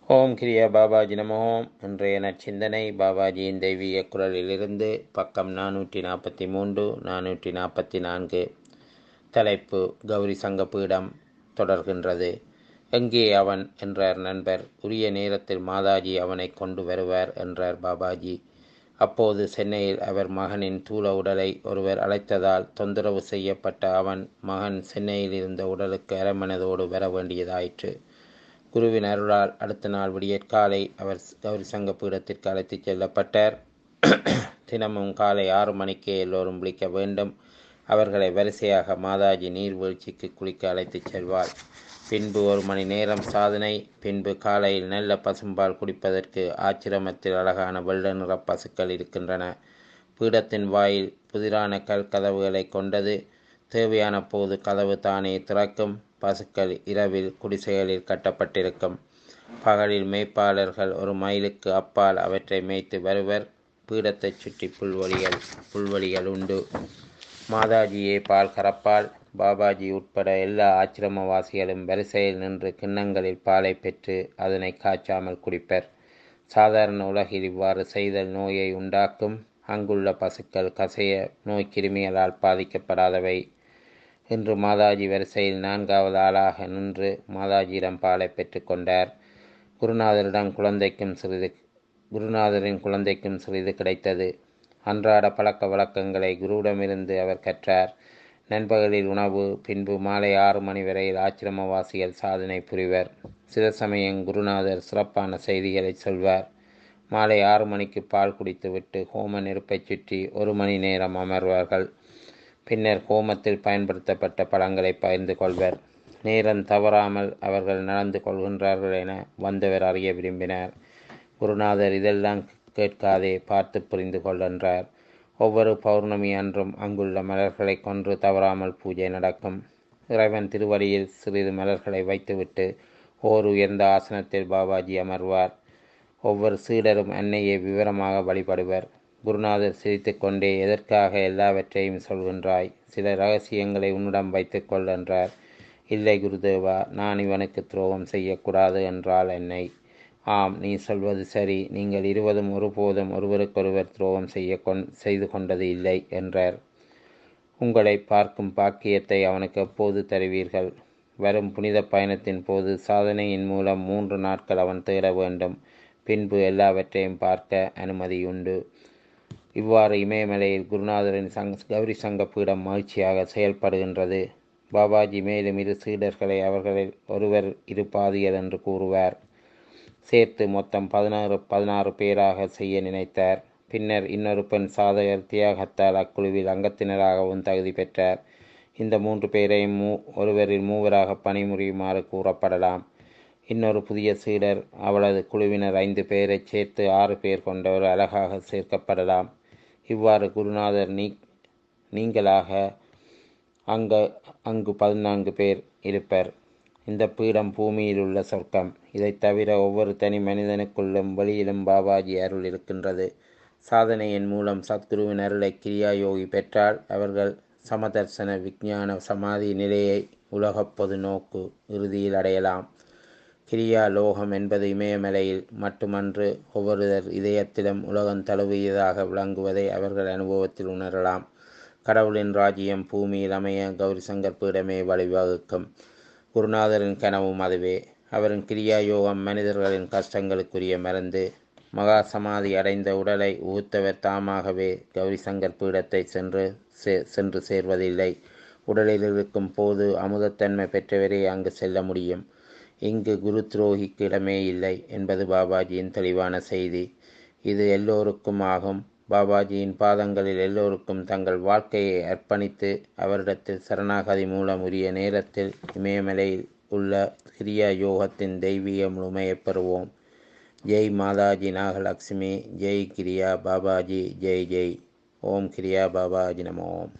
ஓம் கிரியா பாபாஜி நமோ இன்றைய நற்சிந்தனை பாபாஜியின் தெய்வீக குரலிலிருந்து பக்கம் நானூற்றி நாற்பத்தி மூன்று நானூற்றி நாற்பத்தி நான்கு தலைப்பு கௌரி சங்கப்பீடம் தொடர்கின்றது எங்கே அவன் என்றார் நண்பர் உரிய நேரத்தில் மாதாஜி அவனை கொண்டு வருவார் என்றார் பாபாஜி அப்போது சென்னையில் அவர் மகனின் தூள உடலை ஒருவர் அழைத்ததால் தொந்தரவு செய்யப்பட்ட அவன் மகன் சென்னையில் இருந்த உடலுக்கு அரமனதோடு வர வேண்டியதாயிற்று குருவின் அருளால் அடுத்த நாள் விடியற்காலை அவர் கௌரி சங்க பீடத்திற்கு அழைத்துச் செல்லப்பட்டார் தினமும் காலை ஆறு மணிக்கே எல்லோரும் விழிக்க வேண்டும் அவர்களை வரிசையாக மாதாஜி நீர்வீழ்ச்சிக்கு குளிக்க அழைத்துச் செல்வாள் பின்பு ஒரு மணி நேரம் சாதனை பின்பு காலையில் நல்ல பசும்பால் குடிப்பதற்கு ஆச்சிரமத்தில் அழகான வெள்ள நிற பசுக்கள் இருக்கின்றன பீடத்தின் வாயில் புதிரான கல் கதவுகளை கொண்டது தேவையான போது கதவு தானே திறக்கும் பசுக்கள் இரவில் குடிசைகளில் கட்டப்பட்டிருக்கும் பகலில் மேய்ப்பாளர்கள் ஒரு மைலுக்கு அப்பால் அவற்றை மேய்த்து வருவர் பீடத்தைச் சுற்றி புல்வெளிகள் புல்வெளிகள் உண்டு மாதாஜியே பால் கறப்பால் பாபாஜி உட்பட எல்லா ஆச்சிரமவாசிகளும் வரிசையில் நின்று கிண்ணங்களில் பாலை பெற்று அதனை காய்ச்சாமல் குடிப்பர் சாதாரண உலகில் இவ்வாறு செய்தல் நோயை உண்டாக்கும் அங்குள்ள பசுக்கள் கசைய நோய் கிருமிகளால் பாதிக்கப்படாதவை இன்று மாதாஜி வரிசையில் நான்காவது ஆளாக நின்று மாதாஜியிடம் பாலை பெற்றுக்கொண்டார் குருநாதரிடம் குழந்தைக்கும் சிறிது குருநாதரின் குழந்தைக்கும் சிறிது கிடைத்தது அன்றாட பழக்க வழக்கங்களை குருவிடமிருந்து அவர் கற்றார் நண்பகலில் உணவு பின்பு மாலை ஆறு மணி வரையில் ஆச்சிரமவாசிகள் சாதனை புரிவர் சில சமயம் குருநாதர் சிறப்பான செய்திகளை சொல்வார் மாலை ஆறு மணிக்கு பால் குடித்துவிட்டு ஹோம நெருப்பைச் சுற்றி ஒரு மணி நேரம் அமர்வார்கள் பின்னர் ஹோமத்தில் பயன்படுத்தப்பட்ட பழங்களை பகிர்ந்து கொள்வர் நேரம் தவறாமல் அவர்கள் நடந்து கொள்கின்றார்கள் என வந்தவர் அறிய விரும்பினார் குருநாதர் இதெல்லாம் கேட்காதே பார்த்து புரிந்து கொள்ளென்றார் ஒவ்வொரு பௌர்ணமி அன்றும் அங்குள்ள மலர்களை கொன்று தவறாமல் பூஜை நடக்கும் இறைவன் திருவடியில் சிறிது மலர்களை வைத்துவிட்டு ஓர் உயர்ந்த ஆசனத்தில் பாபாஜி அமர்வார் ஒவ்வொரு சீடரும் அன்னையை விவரமாக வழிபடுவர் குருநாதர் சிரித்து கொண்டே எதற்காக எல்லாவற்றையும் சொல்கின்றாய் சில ரகசியங்களை உன்னிடம் வைத்துக்கொள் என்றார் இல்லை குருதேவா நான் இவனுக்கு துரோகம் செய்யக்கூடாது என்றால் என்னை ஆம் நீ சொல்வது சரி நீங்கள் இருவரும் ஒருபோதும் ஒருவருக்கொருவர் துரோகம் செய்ய கொண் செய்து கொண்டது இல்லை என்றார் உங்களை பார்க்கும் பாக்கியத்தை அவனுக்கு எப்போது தருவீர்கள் வரும் புனித பயணத்தின் போது சாதனையின் மூலம் மூன்று நாட்கள் அவன் தேட வேண்டும் பின்பு எல்லாவற்றையும் பார்க்க அனுமதியுண்டு இவ்வாறு இமயமலையில் குருநாதரின் சங் கௌரி சங்க பீடம் மகிழ்ச்சியாக செயல்படுகின்றது பாபாஜி மேலும் இரு சீடர்களை அவர்களில் ஒருவர் இரு பாதியர் என்று கூறுவார் சேர்த்து மொத்தம் பதினாறு பதினாறு பேராக செய்ய நினைத்தார் பின்னர் இன்னொரு பெண் சாதகர் தியாகத்தால் அக்குழுவில் அங்கத்தினராகவும் தகுதி பெற்றார் இந்த மூன்று பேரையும் மூ ஒருவரில் மூவராக பணிமுறியுமாறு கூறப்படலாம் இன்னொரு புதிய சீடர் அவளது குழுவினர் ஐந்து பேரைச் சேர்த்து ஆறு பேர் கொண்ட ஒரு அழகாக சேர்க்கப்படலாம் இவ்வாறு குருநாதர் நீ நீங்களாக அங்க அங்கு பதினான்கு பேர் இருப்பர் இந்த பீடம் பூமியில் உள்ள சொர்க்கம் இதை தவிர ஒவ்வொரு தனி மனிதனுக்குள்ளும் வெளியிலும் பாபாஜி அருள் இருக்கின்றது சாதனையின் மூலம் சத்குருவின் அருளை கிரியா யோகி பெற்றால் அவர்கள் சமதர்சன விஞ்ஞான சமாதி நிலையை உலகப் பொது நோக்கு இறுதியில் அடையலாம் கிரியா லோகம் என்பது இமயமலையில் மட்டுமன்று ஒவ்வொருவர் இதயத்திலும் உலகம் தழுவியதாக விளங்குவதை அவர்கள் அனுபவத்தில் உணரலாம் கடவுளின் ராஜ்யம் பூமியில் அமைய கௌரி சங்கர் பீடமே வழிவகுக்கும் குருநாதரின் கனவும் அதுவே அவரின் கிரியா யோகம் மனிதர்களின் கஷ்டங்களுக்குரிய மருந்து மகா சமாதி அடைந்த உடலை ஊத்தவர் தாமாகவே கௌரி சங்கர் பீடத்தை சென்று சே சென்று சேர்வதில்லை உடலில் இருக்கும் போது அமுதத்தன்மை பெற்றவரே அங்கு செல்ல முடியும் இங்கு குரு துரோகிக்கு இடமே இல்லை என்பது பாபாஜியின் தெளிவான செய்தி இது எல்லோருக்கும் ஆகும் பாபாஜியின் பாதங்களில் எல்லோருக்கும் தங்கள் வாழ்க்கையை அர்ப்பணித்து அவரிடத்தில் சரணாகதி மூலம் உரிய நேரத்தில் இமயமலையில் உள்ள கிரியா யோகத்தின் தெய்வீக முழுமையை பெறுவோம் ஜெய் மாதாஜி நாகலட்சுமி ஜெய் கிரியா பாபாஜி ஜெய் ஜெய் ஓம் கிரியா பாபாஜி நம ஓம்